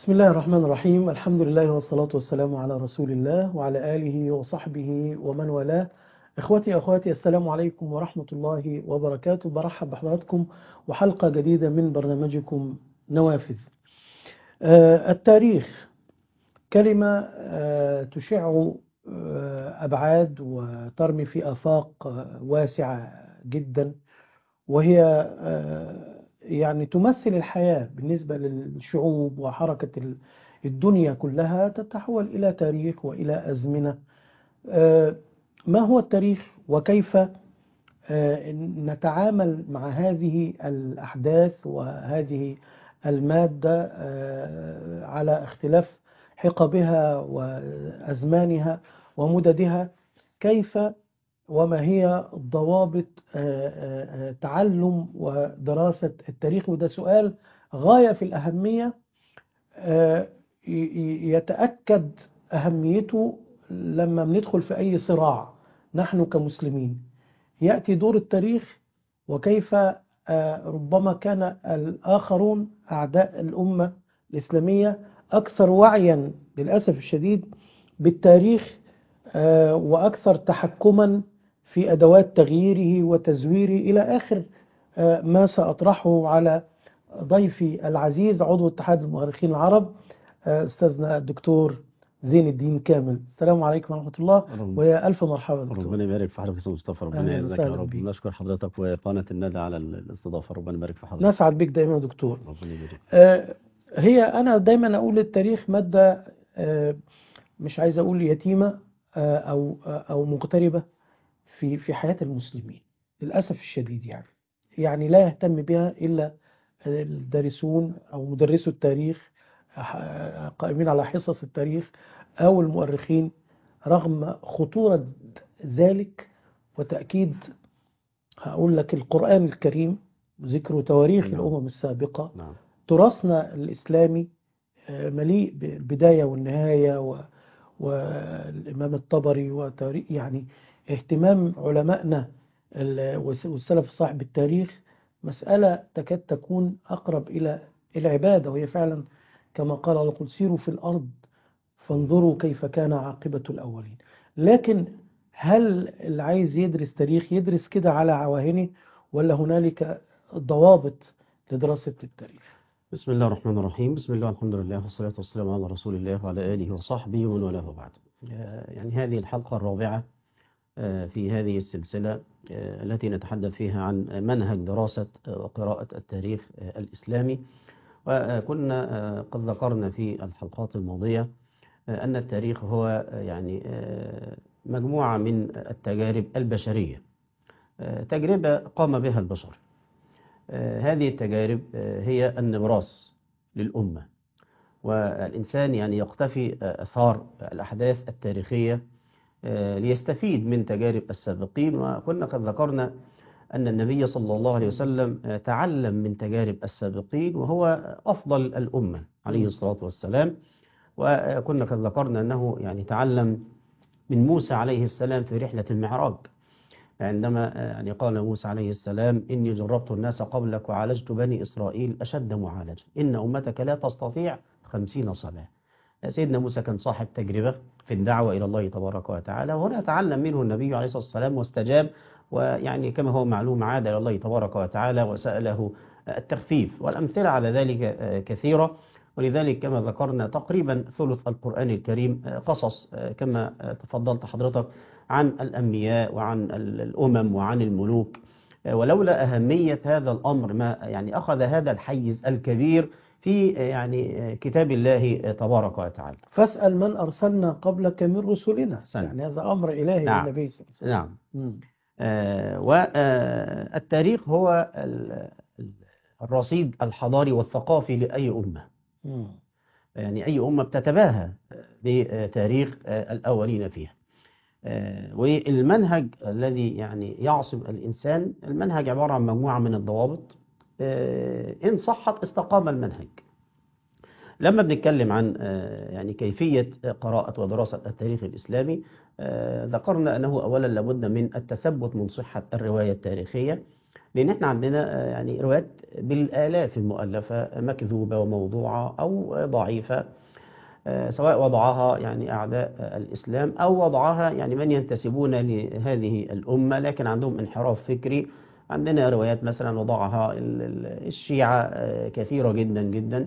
بسم الله الرحمن الرحيم الحمد لله والصلاة والسلام على رسول الله وعلى آله وصحبه ومن والاه إخوتي أخواتي السلام عليكم ورحمة الله وبركاته برحب بحضراتكم وحلقة جديدة من برنامجكم نوافذ آه، التاريخ كلمة آه، تشع آه، أبعاد وترمي في آفاق آه، واسعة جدا وهي آه، يعني تمثل الحياة بالنسبة للشعوب وحركة ال- الدنيا كلها تتحول إلى تاريخ وإلى أزمنة آه، ما هو التاريخ وكيف آه، نتعامل مع هذه الأحداث وهذه المادة آه، على اختلاف حقبها وأزمانها ومددها كيف وما هي ضوابط آه، آه، آه، تعلم ودراسة التاريخ وده سؤال غاية في الأهمية آه، ي- ي- يتأكد أهميته لما بندخل في أي صراع نحن كمسلمين يأتي دور التاريخ وكيف آه، ربما كان الآخرون أعداء الأمة الإسلامية أكثر وعيا للأسف الشديد بالتاريخ آه، وأكثر تحكما في أدوات تغييره وتزويره إلى آخر آه، ما سأطرحه على ضيفي العزيز عضو اتحاد المؤرخين العرب آه، أستاذنا الدكتور زين الدين كامل السلام عليكم ورحمة الله رب- ويا ألف مرحبا دكتور ربنا يبارك في حضرتك يا مصطفى ربنا أهلا يعزك يا وسهلا رب بيك. نشكر حضرتك وقناة الندى على الاستضافة ربنا يبارك في حضرتك نسعد بك دائما يا دكتور ربنا يبارك آه، هي أنا دايما أقول التاريخ مادة آه، مش عايز أقول يتيمة آه، أو آه، أو مغتربة في في حياة المسلمين للأسف الشديد يعني يعني لا يهتم بها إلا الدارسون أو مدرسو التاريخ آه، قائمين على حصص التاريخ أو المؤرخين رغم خطورة ذلك وتأكيد هقول لك القرآن الكريم ذكر تواريخ نعم. الأمم السابقة نعم تراثنا الإسلامي آه، مليء بالبداية والنهاية و- والإمام الطبري وتاريخ يعني اهتمام علمائنا ال- والس- والسلف الصالح بالتاريخ مسألة تكاد تكون أقرب إلى العبادة وهي فعلا كما قال الله قل سيروا في الأرض فانظروا كيف كان عاقبة الأولين لكن هل اللي عايز يدرس تاريخ يدرس كده على عواهنه ولا هنالك ضوابط لدراسة التاريخ بسم الله الرحمن الرحيم بسم الله والحمد لله والصلاة والسلام على رسول الله وعلى آله وصحبه ومن والاه بعد آه، يعني هذه الحلقة الرابعة آه، في هذه السلسلة آه، التي نتحدث فيها عن منهج دراسة آه، وقراءة التاريخ آه، الإسلامي وكنا آه، قد ذكرنا في الحلقات الماضية آه، أن التاريخ هو آه، يعني آه، مجموعة من التجارب البشرية آه، تجربة قام بها البشر آه، هذه التجارب آه، هي النبراس للأمة والإنسان يعني يقتفي آه، أثار الأحداث التاريخية آه، ليستفيد من تجارب السابقين وكنا قد ذكرنا أن النبي صلى الله عليه وسلم آه، تعلم من تجارب السابقين وهو أفضل الأمة عليه الصلاة والسلام وكنا قد ذكرنا أنه يعني تعلم من موسى عليه السلام في رحلة المعراج عندما آه، يعني قال موسى عليه السلام إني جربت الناس قبلك وعالجت بني إسرائيل أشد معالجة إن أمتك لا تستطيع خمسين صلاة سيدنا موسى كان صاحب تجربة في الدعوة إلى الله تبارك وتعالى وهنا تعلم منه النبي عليه الصلاة والسلام واستجاب ويعني كما هو معلوم عاد إلى الله تبارك وتعالى وسأله التخفيف والأمثلة على ذلك آه، كثيرة ولذلك كما ذكرنا تقريبا ثلث القرآن الكريم آه، قصص آه، كما آه، تفضلت حضرتك عن الأنبياء وعن ال- الأمم وعن الملوك آه، ولولا أهمية هذا الأمر ما يعني أخذ هذا الحيز الكبير في آه، يعني آه، كتاب الله آه، تبارك وتعالى فاسأل من أرسلنا قبلك من رسلنا أحسنت. يعني هذا أمر إلهي نعم. للنبي صلى الله عليه نعم وسلم مم. والتاريخ هو ال- ال- الرصيد الحضاري والثقافي لأي أمة مم. يعني أي أمة بتتباهى بتاريخ الأولين فيها آه، والمنهج الذي يعني يعصم الإنسان المنهج عبارة عن مجموعة من الضوابط آه، إن صحت استقام المنهج لما بنتكلم عن آه، يعني كيفية قراءة ودراسة التاريخ الإسلامي آه، ذكرنا أنه أولا لابد من التثبت من صحة الرواية التاريخية لأن احنا عندنا آه، يعني روايات بالآلاف المؤلفة مكذوبة وموضوعة أو ضعيفة آه، سواء وضعها يعني أعداء آه، الإسلام أو وضعها يعني من ينتسبون لهذه الأمة لكن عندهم انحراف فكري عندنا روايات مثلا وضعها ال- ال- الشيعة آه، كثيرة جدا جدا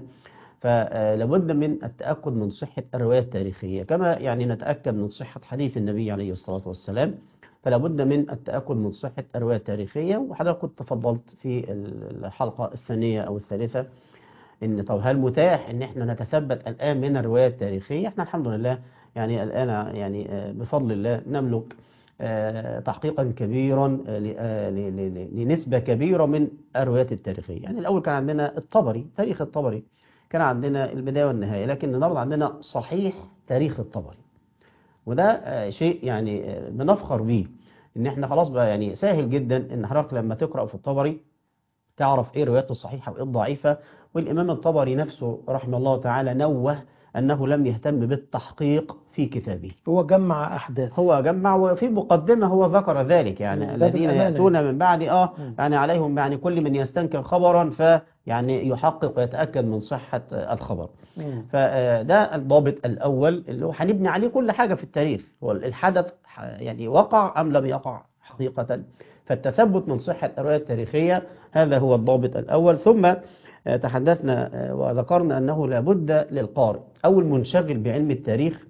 فلابد من التأكد من صحة الرواية التاريخية كما يعني نتأكد من صحة حديث النبي عليه الصلاة والسلام فلا بد من التأكد من صحة الرواية التاريخية وحضرتك كنت تفضلت في الحلقة الثانية أو الثالثة إن طب هل متاح إن إحنا نتثبت الآن من الرواية التاريخية إحنا الحمد لله يعني الآن يعني آه، بفضل الله نملك آه، تحقيقا كبيرا آه، ل- آه، ل- ل- ل- لنسبة كبيرة من الروايات التاريخية يعني الأول كان عندنا الطبري تاريخ الطبري كان عندنا البداية والنهاية لكن النهارده عندنا صحيح تاريخ الطبري وده آه، شيء يعني آه، بنفخر بيه ان احنا خلاص بقى يعني سهل جدا ان حضرتك لما تقرأ في الطبري تعرف ايه الروايات الصحيحة وايه الضعيفة والامام الطبري نفسه رحمه الله تعالى نوه انه لم يهتم بالتحقيق في كتابه هو جمع أحداث هو جمع وفي مقدمة هو ذكر ذلك يعني باب الذين الأمانة. يأتون من بعد اه مم. يعني عليهم يعني كل من يستنكر خبرا فيعني يحقق ويتأكد من صحة آه، الخبر مم. فده الضابط الأول اللي هو هنبني عليه كل حاجة في التاريخ هو الحدث ح- يعني وقع أم لم يقع حقيقة فالتثبت من صحة الرواية التاريخية هذا هو الضابط الأول ثم آه، تحدثنا آه، وذكرنا أنه لابد للقارئ أو المنشغل بعلم التاريخ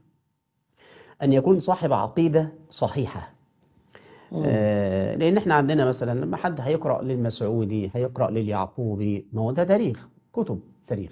أن يكون صاحب عقيدة صحيحة مم. آه، لأن احنا عندنا مثلا لما حد هيقرأ للمسعودي هيقرأ لليعقوبي ما هو ده تاريخ كتب تاريخ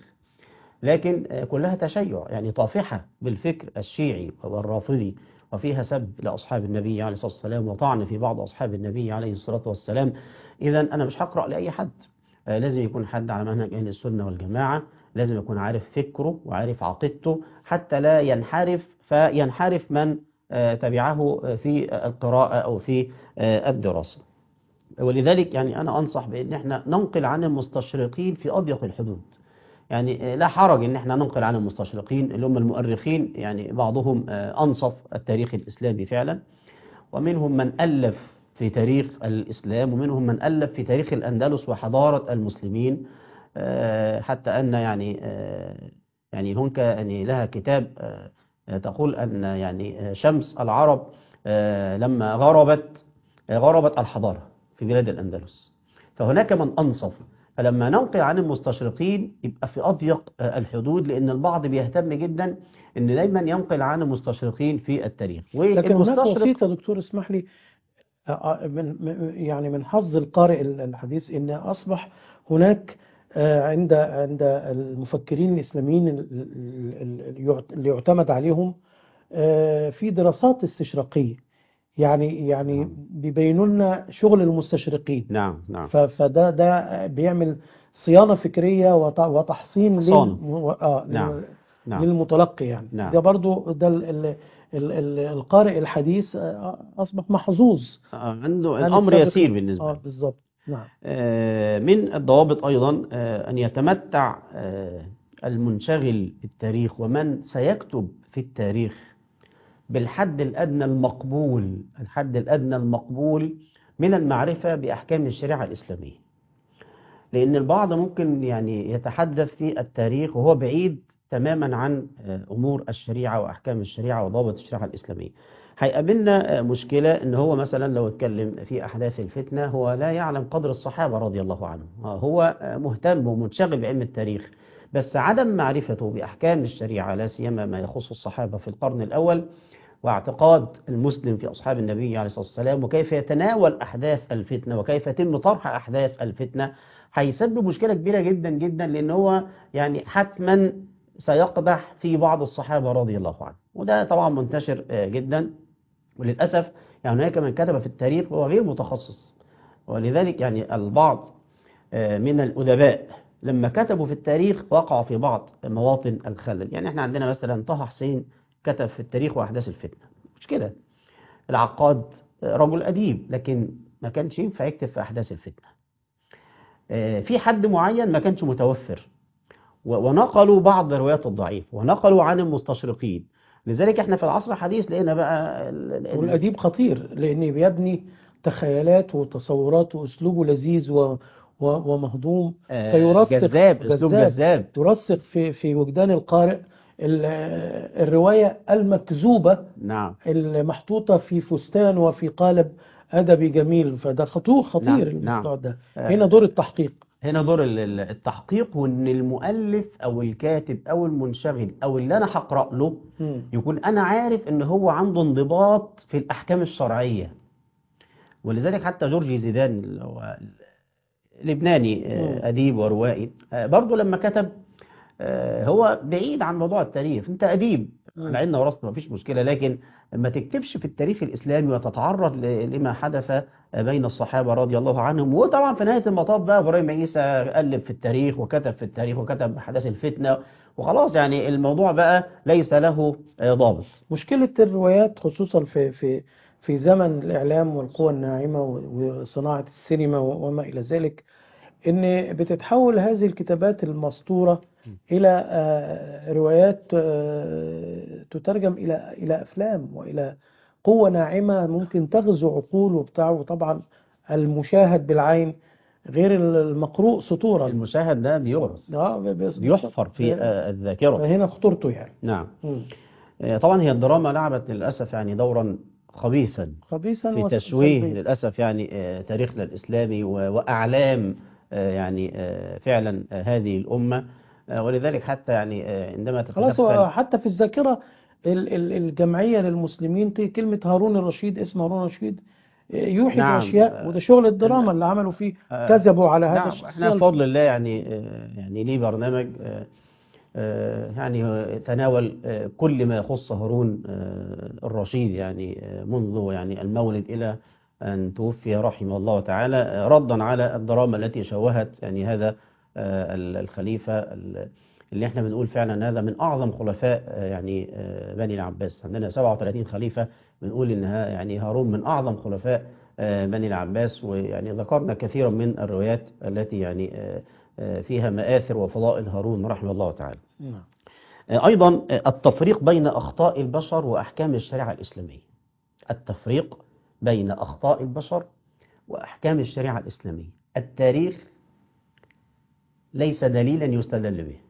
لكن آه، كلها تشيع يعني طافحة بالفكر الشيعي والرافضي وفيها سب لأصحاب النبي عليه الصلاة والسلام وطعن في بعض أصحاب النبي عليه الصلاة والسلام إذا أنا مش هقرأ لأي حد آه، لازم يكون حد على منهج أهل السنة والجماعة لازم يكون عارف فكره وعارف عقيدته حتى لا ينحرف فينحرف من آه، تبعه آه، في القراءة أو في آه، الدراسة ولذلك يعني أنا أنصح بأن احنا ننقل عن المستشرقين في أضيق الحدود يعني آه، لا حرج ان احنا ننقل عن المستشرقين اللي هم المؤرخين يعني بعضهم آه، انصف التاريخ الاسلامي فعلا ومنهم من الف في تاريخ الاسلام ومنهم من الف في تاريخ الاندلس وحضاره المسلمين آه، حتى ان يعني آه، يعني هناك يعني لها كتاب آه، تقول ان يعني آه، شمس العرب آه، لما غربت آه، غربت الحضاره في بلاد الاندلس فهناك من انصف فلما ننقل عن المستشرقين يبقى في أضيق آه، الحدود لأن البعض بيهتم جدا أن دايما ينقل عن المستشرقين في التاريخ لكن هناك والمستشرق وسيطة دكتور اسمح لي آه، آه، من من- يعني من حظ القارئ الحديث ان اصبح هناك آه، عند عند المفكرين الاسلاميين ال- ال- ال- يعت- اللي يعتمد عليهم آه، في دراسات استشراقية يعني يعني نعم. بيبينوا لنا شغل المستشرقين نعم نعم ف- فده ده بيعمل صيانة فكرية وت- وتحصين لل- حصانة. آه، نعم. لل- نعم للمتلقي يعني نعم. ده برضو ده ال ال ال ال القارئ الحديث آه، أصبح محظوظ آه، عنده عن الأمر السابقين. يسير بالنسبة اه له بالظبط نعم آه، من الضوابط أيضا آه، أن يتمتع آه، المنشغل بالتاريخ ومن سيكتب في التاريخ بالحد الأدنى المقبول الحد الأدنى المقبول من المعرفة بأحكام الشريعة الإسلامية لأن البعض ممكن يعني يتحدث في التاريخ وهو بعيد تماما عن آه، أمور الشريعة وأحكام الشريعة وضوابط الشريعة الإسلامية هيقابلنا آه، مشكلة إن هو مثلا لو اتكلم في أحداث الفتنة هو لا يعلم قدر الصحابة رضي الله عنهم آه، هو آه، مهتم ومنشغل بعلم التاريخ بس عدم معرفته بأحكام الشريعة لا سيما ما يخص الصحابة في القرن الأول واعتقاد المسلم في أصحاب النبي عليه الصلاة والسلام وكيف يتناول أحداث الفتنة وكيف يتم طرح أحداث الفتنة هيسبب مشكلة كبيرة جدا جدا لأن هو يعني حتما سيقدح في بعض الصحابة رضي الله عنهم وده طبعا منتشر آه، جدا وللأسف يعني هناك من كتب في التاريخ وهو غير متخصص ولذلك يعني البعض آه، من الأدباء لما كتبوا في التاريخ وقعوا في بعض مواطن الخلل يعني احنا عندنا مثلا طه حسين كتب في التاريخ وأحداث الفتنة مشكلة العقاد آه، رجل أديب لكن ما كانش ينفع يكتب في أحداث الفتنة آه، في حد معين ما كانش متوفر و- ونقلوا بعض الروايات الضعيفة ونقلوا عن المستشرقين لذلك احنا في العصر الحديث لقينا بقى ال- ال- والأديب خطير لأن بيبني تخيلات وتصورات وأسلوبه لذيذ و و ومهضوم آه، فيرسخ جذاب اسلوب جذاب. جذاب يرسخ في في وجدان القارئ ال- الرواية المكذوبة نعم المحطوطة في فستان وفي قالب أدبي جميل فده خطور خطير نعم، الموضوع ده آه. هنا دور التحقيق هنا دور ال- ال- التحقيق وان المؤلف او الكاتب او المنشغل او اللي انا هقرا له مم. يكون انا عارف ان هو عنده انضباط في الاحكام الشرعيه ولذلك حتى جورجي زيدان اللي هو لبناني مم. آه، اديب وروائي آه، برضه لما كتب آه، هو بعيد عن موضوع التاريخ انت اديب مم. احنا عندنا ورثنا مفيش مشكله لكن ما تكتبش في التاريخ الاسلامي وتتعرض ل- لما حدث بين الصحابه رضي الله عنهم وطبعا في نهايه المطاف بقى ابراهيم عيسى قلب في التاريخ وكتب في التاريخ وكتب احداث الفتنه وخلاص يعني الموضوع بقى ليس له آه، ضابط مشكلة الروايات خصوصا في في في زمن الإعلام والقوى الناعمة و- وصناعة السينما و- وما إلى ذلك إن بتتحول هذه الكتابات المسطورة إلى آه، روايات آه، تترجم إلى إلى أفلام وإلى قوة ناعمة ممكن تغزو عقول وبتاع وطبعا المشاهد بالعين غير المقروء سطورا المشاهد ده بيورث آه، بس- بيحفر في آه، الذاكره فهنا خطورته يعني نعم مم. آه، طبعا هي الدراما لعبت للاسف يعني دورا خبيثا خبيثا في وس- تشويه سلبيا. للأسف يعني آه، تاريخنا الإسلامي و- وأعلام آه، يعني آه، فعلا آه، هذه الأمة آه، ولذلك حتى يعني آه، عندما خلاص هو تتدخل حتى في الذاكرة ال- ال- الجمعية للمسلمين ت- كلمة هارون الرشيد اسم هارون الرشيد يوحي نعم. بأشياء وده شغل الدراما اللي عملوا فيه آه، كذبوا على هذا نعم الشخصية احنا بفضل الله يعني آه، يعني ليه برنامج آه، آه، يعني آه، تناول آه، كل ما يخص هارون آه، الرشيد يعني آه، منذ يعني المولد إلى أن توفي رحمه الله تعالى آه، ردا على الدراما التي شوهت يعني هذا آه، ال- الخليفة ال- اللي احنا بنقول فعلا هذا من أعظم خلفاء آه، يعني آه، بني العباس عندنا 37 خليفة بنقول إنها يعني هارون من أعظم خلفاء آه، بني العباس ويعني ذكرنا كثيرا من الروايات التي يعني آه، آه، فيها مآثر وفضائل هارون رحمه الله تعالى نعم. آه، أيضا آه، التفريق بين أخطاء البشر وأحكام الشريعة الإسلامية التفريق بين أخطاء البشر وأحكام الشريعة الإسلامية التاريخ ليس دليلا يستدل به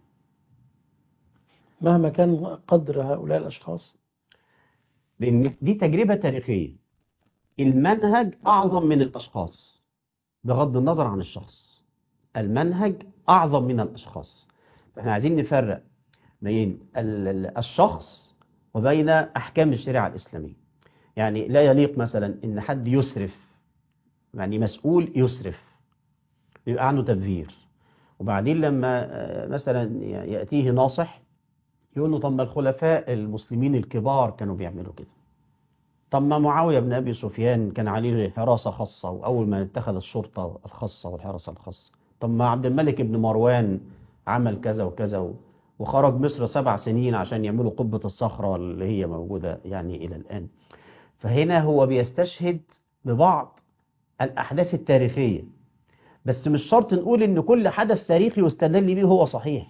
مهما كان قدر هؤلاء الأشخاص لأن دي تجربة تاريخية المنهج أعظم من الأشخاص بغض النظر عن الشخص المنهج أعظم من الأشخاص احنا عايزين نفرق بين ال- ال- الشخص وبين أحكام الشريعة الإسلامية يعني لا يليق مثلا إن حد يسرف يعني مسؤول يسرف يبقى عنده تبذير وبعدين لما آه، مثلا يأتيه ناصح يقول له طب ما الخلفاء المسلمين الكبار كانوا بيعملوا كده طب ما معاوية بن أبي سفيان كان عليه حراسة خاصة وأول ما اتخذ الشرطة الخاصة والحراسة الخاصة طب ما عبد الملك بن مروان عمل كذا وكذا و- وخرج مصر سبع سنين عشان يعملوا قبة الصخرة اللي هي موجودة يعني إلى الآن فهنا هو بيستشهد ببعض الأحداث التاريخية بس مش شرط نقول إن كل حدث تاريخي يستدل به هو صحيح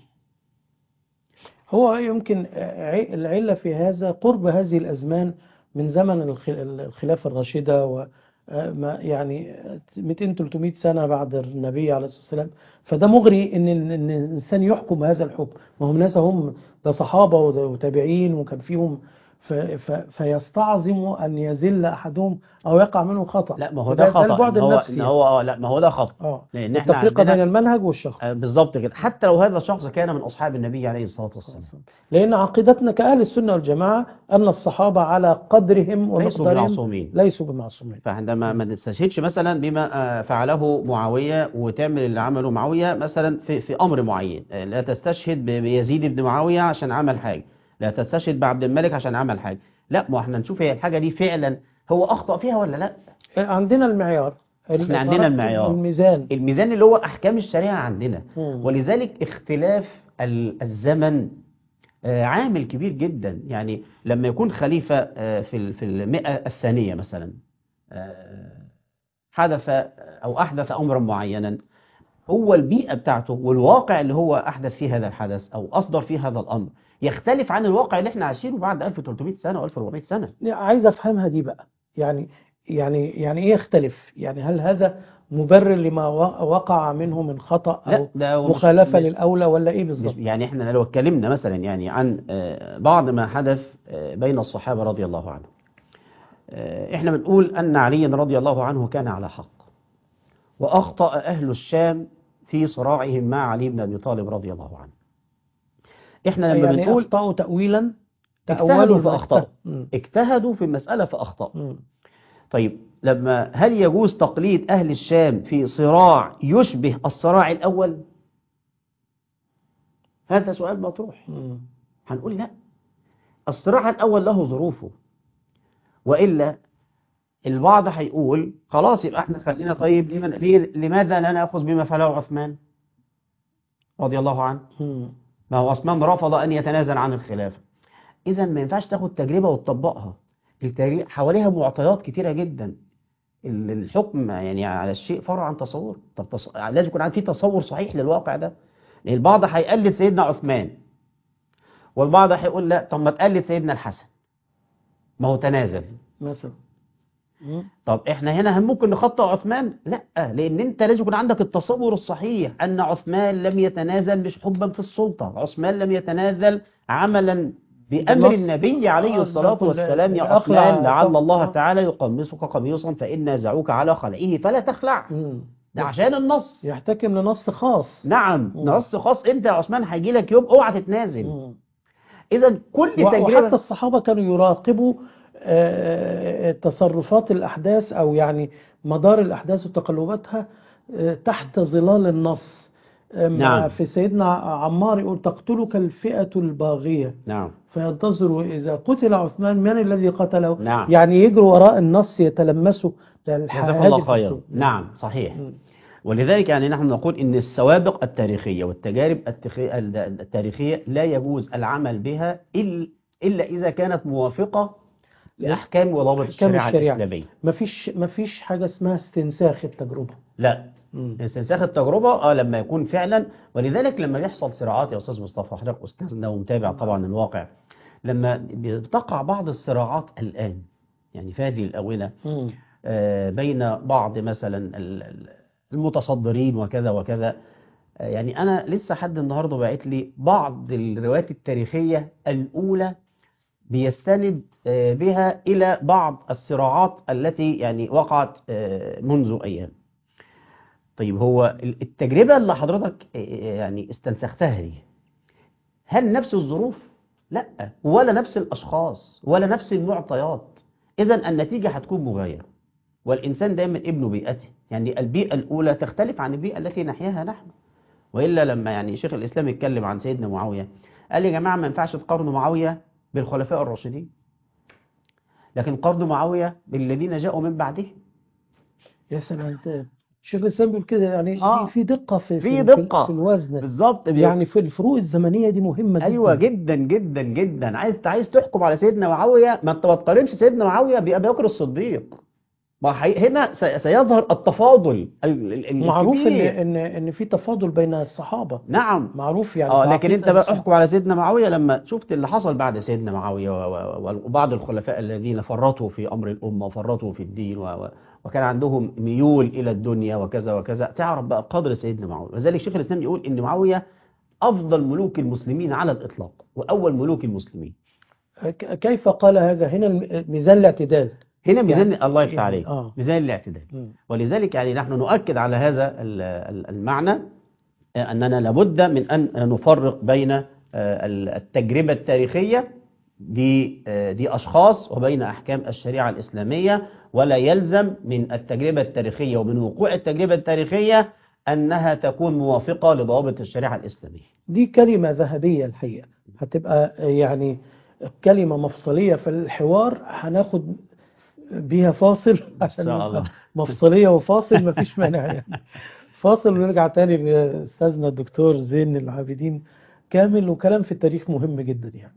هو يمكن ع- العلة في هذا قرب هذه الأزمان من زمن الخ- الخلافة الراشدة و ما يعني 200 300 سنة بعد النبي عليه الصلاة والسلام فده مغري ان ال- ان الانسان يحكم هذا الحكم ما هم ناس هم ده صحابة وده- وتابعين وكان فيهم ف- ف- فيستعظم ان يزل احدهم او يقع منه خطأ لا ما هو وده- ده خطأ البعد إن هو النفسي إن هو آه لا ما هو ده خطأ اه لأن إحنا التفرقة بين عندنا المنهج والشخص آه، بالظبط كده حتى لو هذا الشخص كان من أصحاب النبي عليه الصلاة والسلام لأن عقيدتنا كأهل السنة والجماعة أن الصحابة على قدرهم ليسوا ومقدارهم بمعصومين ليسوا بمعصومين فعندما ما نستشهدش مثلا بما آه، فعله معاوية وتعمل اللي عمله معاوية مثلا في في أمر معين آه، لا تستشهد ب- بيزيد بن معاوية عشان عمل حاجة لا تستشهد بعبد الملك عشان عمل حاجة لا ما احنا نشوف هي الحاجة دي فعلا هو أخطأ فيها ولا لا عندنا المعيار احنا عندنا المعيار. الميزان الميزان اللي هو أحكام الشريعة عندنا مم. ولذلك اختلاف ال- الزمن آه، عامل كبير جدا يعني لما يكون خليفة آه، في ال- في المئة الثانية مثلا آه، حدث أو أحدث أمرا معينا هو البيئة بتاعته والواقع اللي هو أحدث فيه هذا الحدث أو أصدر فيه هذا الأمر يختلف عن الواقع اللي احنا عايشينه بعد 1300 سنة و 1400 سنة عايز أفهمها دي بقى يعني يعني يعني ايه يختلف يعني هل هذا مبرر لما و- وقع منه من خطأ لا او ده هو مش- مخالفة مش- للأولى ولا ايه مش- بالظبط يعني احنا لو اتكلمنا مثلا يعني عن آه، بعض ما حدث آه، بين الصحابة رضي الله عنهم آه، احنا بنقول أن عليا رضي الله عنه كان على حق وأخطأ أهل الشام في صراعهم مع علي بن أبي طالب رضي الله عنه احنا لما يعني بنقول أخطأوا تأويلا اجتهدوا تأولوا فأخطأوا. فاجتهدوا. مم. اجتهدوا في المسألة فأخطأوا مم. طيب لما هل يجوز تقليد أهل الشام في صراع يشبه الصراع الأول هذا سؤال مطروح مم. هنقول لا الصراع الأول له ظروفه وإلا البعض هيقول خلاص يبقى احنا خلينا طيب لمن ليه لماذا لا نأخذ بما فعله عثمان رضي الله عنه مم. ما هو عثمان رفض أن يتنازل عن الخلافة إذا ما ينفعش تاخد تجربة وتطبقها التجربة حواليها معطيات كتيرة جدا ال- الحكم يعني على الشيء فرع عن تصور طب تص... لازم يكون في تصور صحيح للواقع ده لأن البعض هيقلد سيدنا عثمان والبعض هيقول لا طب ما تقلد سيدنا الحسن ما هو تنازل مثلا مم. طب احنا هنا هم ممكن نخطئ عثمان لا لان انت لازم يكون عندك التصور الصحيح ان عثمان لم يتنازل مش حبا في السلطة عثمان لم يتنازل عملا بأمر بالنص. النبي عليه آه، الصلاة بالظبط. والسلام يا لا أخلع عثمان لعل طب- الله آه. تعالى يقمصك قميصا فإن نازعوك على خلعه فلا تخلع مم. ده عشان النص يحتكم لنص خاص نعم مم. نص خاص انت يا عثمان هيجي لك يوم اوعى تتنازل مم. اذا كل و- وحتى تجربة الصحابة كانوا يراقبوا آه، تصرفات الأحداث أو يعني مدار الأحداث وتقلباتها آه، تحت ظلال النص آه، مع- نعم. في سيدنا عمار يقول تقتلك الفئة الباغية نعم فينتظر إذا قتل عثمان من الذي قتله نعم يعني يجروا وراء النص يتلمسوا جزاك الله خيرا نعم صحيح مم. ولذلك يعني نحن نقول ان السوابق التاريخية والتجارب التخي- التاريخية لا يجوز العمل بها إل- إلا إذا كانت موافقة لأحكام وضوابط أحكام الشريعة الشريعة. الإسلامية مفيش مفيش حاجة اسمها استنساخ التجربة لا مم. استنساخ التجربة اه لما يكون فعلا ولذلك لما بيحصل صراعات يا أستاذ مصطفى حضرتك أستاذنا ومتابع طبعا الواقع لما بتقع بعض الصراعات الآن يعني في هذه الآونة مم. آه، بين بعض مثلا ال- ال- المتصدرين وكذا وكذا آه، يعني أنا لسه حد النهاردة باعت لي بعض الروايات التاريخية الأولى بيستند آه، بها إلى بعض الصراعات التي يعني وقعت آه، منذ أيام طيب هو ال- التجربة اللي حضرتك آه، يعني استنسختها دي هل نفس الظروف؟ لا ولا نفس الأشخاص ولا نفس المعطيات إذا النتيجة هتكون مغايرة والإنسان دايما ابن بيئته يعني البيئة الأولى تختلف عن البيئة التي نحياها نحن وإلا لما يعني شيخ الإسلام يتكلم عن سيدنا معاوية قال يا جماعة ما ينفعش تقارنوا معاوية بالخلفاء الراشدين لكن قارنوا معاوية بالذين جاءوا من بعده يا سلام انت شيخ الاسلام بيقول كده يعني آه. في في دقه في في في, دقة. في الوزن بالظبط يعني في الفروق الزمنيه دي مهمه جدا ايوه جدا جدا جدا عايز عايز تحكم على سيدنا معاويه ما انت ما تقارنش سيدنا معاويه بابي بكر الصديق ما حي... هنا سي- سيظهر التفاضل ال- ال- ال- معروف ان الكبير. ان ان في تفاضل بين الصحابه نعم معروف يعني اه في لكن انت عقيدة بقى الصحابة. احكم على سيدنا معاويه لما شفت اللي حصل بعد سيدنا معاويه و- و- وبعض الخلفاء الذين فرطوا في امر الامه وفرطوا في الدين و... و... وكان عندهم ميول الى الدنيا وكذا وكذا تعرف بقى قدر سيدنا معاويه لذلك شيخ الاسلام يقول ان معاويه افضل ملوك المسلمين على الاطلاق واول ملوك المسلمين ك- كيف قال هذا هنا الم- ميزان الاعتدال هنا ميزان يعني- الله يفتح يعني- عليك آه. ميزان الاعتدال مم. ولذلك يعني نحن نؤكد على هذا ال- ال- المعنى آه، أننا لابد من أن نفرق بين آه، ال- التجربة التاريخية دي آه، دي أشخاص وبين أحكام الشريعة الإسلامية ولا يلزم من التجربة التاريخية ومن وقوع التجربة التاريخية أنها تكون موافقة لضوابط الشريعة الإسلامية دي كلمه ذهبيه الحقيقه هتبقى يعني كلمه مفصليه في الحوار هناخد بيها فاصل عشان شاء نبقى الله. مفصليه وفاصل مفيش مانع يعني فاصل ونرجع تاني لاستاذنا الدكتور زين العابدين كامل وكلام في التاريخ مهم جدا يعني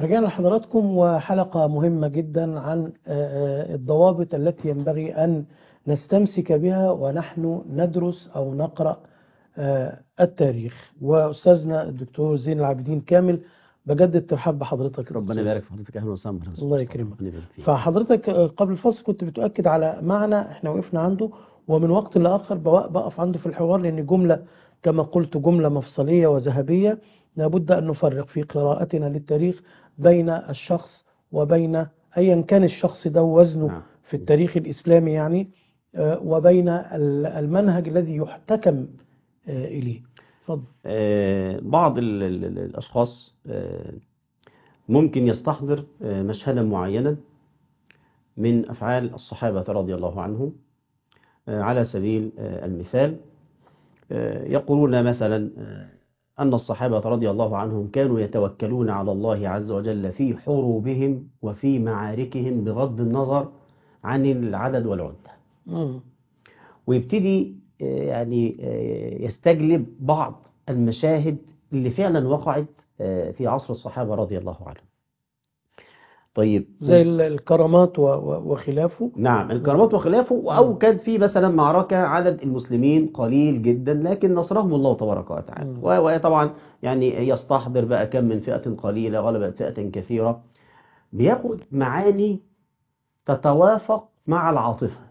رجعنا لحضراتكم وحلقة مهمة جدا عن آه، الضوابط التي ينبغي أن نستمسك بها ونحن ندرس أو نقرأ آه، التاريخ وأستاذنا الدكتور زين العابدين كامل بجدد ترحب بحضرتك ربنا يبارك في حضرتك اهلا وسهلا بحضرتك. الله يكرمك. ربنا يبارك فيك. فحضرتك آه، قبل الفصل كنت بتؤكد على معنى احنا وقفنا عنده ومن وقت لآخر بوق- بقف عنده في الحوار لأن جملة كما قلت جملة مفصلية وذهبية لابد أن نفرق في قراءتنا للتاريخ بين الشخص وبين أيا كان الشخص ده وزنه نعم. في التاريخ الإسلامي يعني آه، وبين ال- المنهج الذي يحتكم آه، إليه اتفضل آه، بعض ال ال ال الأشخاص آه، ممكن يستحضر آه، مشهدا معينا من أفعال الصحابة رضي الله عنهم آه، على سبيل آه، المثال آه، يقولون مثلا آه، أن الصحابة رضي الله عنهم كانوا يتوكلون على الله عز وجل في حروبهم وفي معاركهم بغض النظر عن العدد والعدة مم. ويبتدي آه، يعني آه، يستجلب بعض المشاهد اللي فعلا وقعت آه، في عصر الصحابة رضي الله عنهم طيب زي ال- الكرامات و- و- وخلافه نعم الكرامات وخلافه أو كان في مثلا معركة عدد المسلمين قليل جدا لكن نصرهم الله تبارك وتعالى مم. و- وطبعا يعني يستحضر بقى كم من فئة قليلة غلبت فئة كثيرة بياخد معاني تتوافق مع العاطفة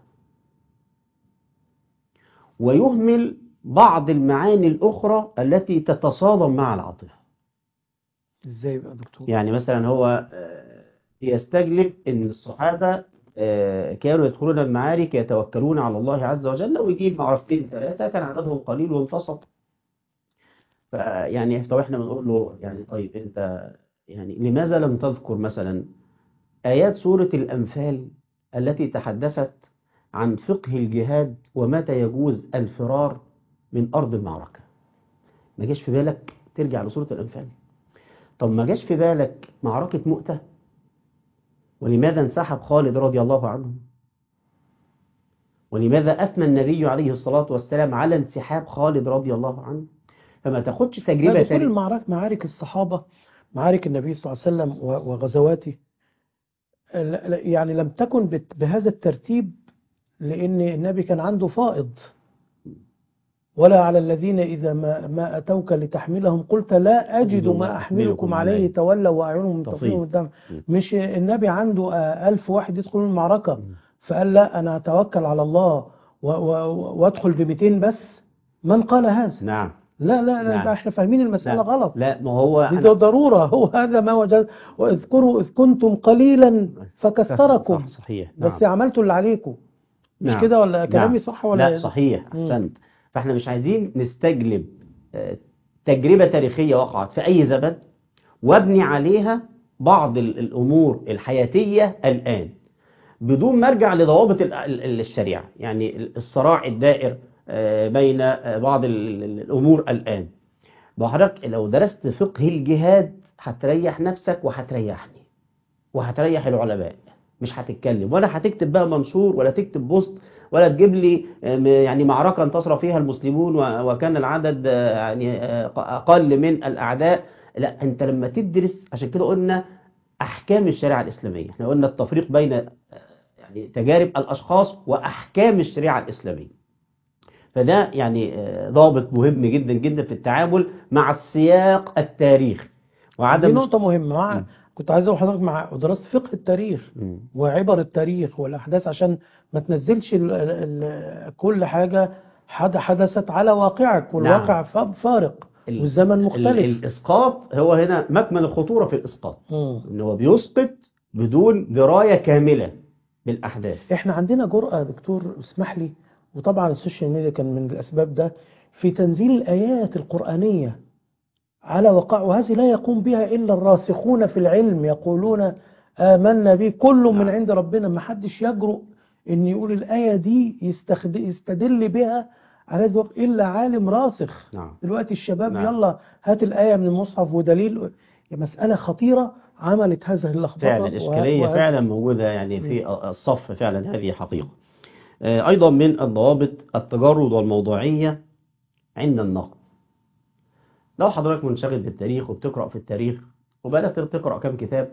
ويهمل بعض المعاني الأخرى التي تتصادم مع العاطفة ازاي بقى يا دكتور يعني مثلا هو آه، يستجلب ان الصحابة آه، كانوا يدخلون المعارك يتوكلون على الله عز وجل ويجيب معركتين ثلاثة كان عددهم قليل وانتصر فيعني طب احنا بنقول له يعني طيب انت يعني لماذا لم تذكر مثلا آيات سورة الأنفال التي تحدثت عن فقه الجهاد ومتى يجوز الفرار من أرض المعركة ما جاش في بالك ترجع لسورة الأنفال طب ما جاش في بالك معركة مؤتة ولماذا انسحب خالد رضي الله عنه ولماذا أثنى النبي عليه الصلاة والسلام على انسحاب خالد رضي الله عنه فما تاخدش لا تجربة دخول تاريخ المعارك معارك الصحابة معارك النبي صلى الله عليه وسلم و- وغزواته لا- لا- يعني لم تكن بت- بهذا الترتيب لأن النبي كان عنده فائض ولا على الذين إذا ما, ما أتوك لتحملهم قلت لا أجد ما أحملكم عليه تولوا وأعينهم تفيض. تفيض من الدم م. مش النبي عنده آه، ألف واحد يدخلون المعركة فقال لا أنا أتوكل على الله و- و- وأدخل ب 200 بس من قال هذا نعم لا لا لا نعم. يبقى احنا فاهمين المسألة لا. غلط لا ما هو دي أنا- ده ضرورة هو هذا ما وجد واذكروا إذ كنتم قليلا فكثركم صح صحيح بس نعم. عملتوا اللي عليكم مش نعم. كده ولا كلامي نعم. صح ولا لا صحيح مم. أحسنت فاحنا مش عايزين نستجلب آه، تجربة تاريخية وقعت في أي زمن وابني عليها بعض ال- الأمور الحياتية الآن بدون ما ارجع لضوابط ال- ال- الشريعة يعني ال- الصراع الدائر آه، بين آه، بعض ال- ال- الأمور الآن بحضرتك لو درست فقه الجهاد هتريح نفسك وهتريحني وهتريح العلماء مش هتتكلم ولا هتكتب بقى منشور ولا تكتب بوست ولا تجيب لي آه، يعني معركة انتصر فيها المسلمون و- وكان العدد آه، يعني آه، أقل من الأعداء لا أنت لما تدرس عشان كده قلنا أحكام الشريعة الإسلامية احنا قلنا التفريق بين آه، يعني تجارب الأشخاص وأحكام الشريعة الإسلامية فده يعني آه، ضابط مهم جدا جدا في التعامل مع السياق التاريخي دي وعدم نقطة مهمة مع مم. كنت عايز اقول لحضرتك مع دراسة فقه التاريخ مم. وعبر التاريخ والأحداث عشان ما تنزلش ال ال ال كل حاجة حد حدثت على واقعك والواقع ف- فارق ال- والزمن ال- مختلف الإسقاط هو هنا مكمن الخطورة في الإسقاط مم. إن هو بيسقط بدون دراية كاملة بالأحداث احنا عندنا جرأة يا دكتور اسمح لي وطبعا السوشيال ميديا كان من الأسباب ده في تنزيل الآيات القرآنية على وقع وهذه لا يقوم بها إلا الراسخون في العلم يقولون آمنا به كل من نعم. عند ربنا ما حدش يجرؤ إن يقول الآية دي يستخد... يستدل بها على هذا الوقت إلا عالم راسخ نعم دلوقتي الشباب نعم. يلا هات الآية من المصحف ودليل مسألة خطيرة عملت هذه اللخبطة فعلا وه- إشكالية وهذا- فعلا موجودة يعني في الصف فعلا هذه حقيقة آه، أيضا من الضوابط التجرد والموضوعية عند النقد لو حضرتك منشغل بالتاريخ وبتقرأ في التاريخ وبدأت تقرأ كام كتاب